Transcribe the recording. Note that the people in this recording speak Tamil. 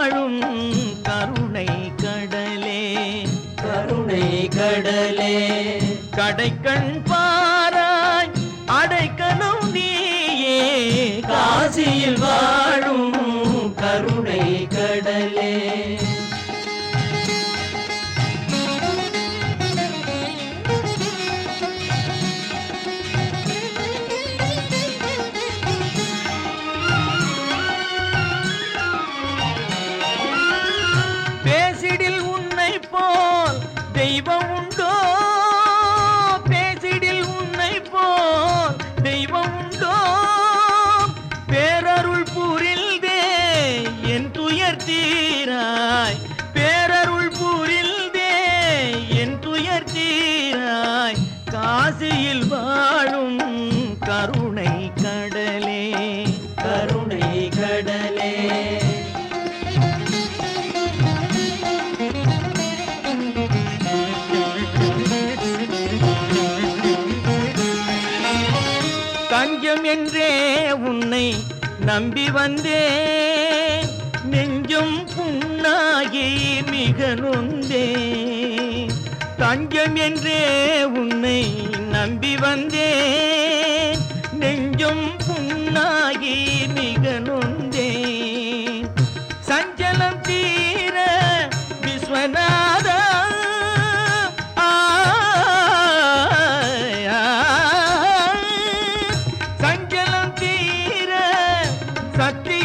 வாழும் கருணை கடலே கருணை கடலே கடைக்கண் பாராய் அடைக்கணும் நீயே காசியில் வாழும் கருணை கடலே பேசிடில் உன்னை போல் தெய்வம் உண்டோ பேசிடில் உன்னை போல் தெய்வம் உண்டோ பேரருள் புரில்தே என் துயர் தீராய் பேரருள் புரில்தே என் துயர் தீராய் காசியில் வாழும் கருணை கடலே கருணை கடலே தஞ்சம் என்றே உன்னை நம்பி வந்தேன் நெஞ்சம் புண்ணாகி மிக நொந்தே தஞ்சம் என்றே உன்னை நம்பி வந்தேன் நெஞ்சம் புண்ணாகி மிக நொந்தேன் சஞ்சலம் தீர விஸ்வநாதா சஞ்சலம் தீர சத்திய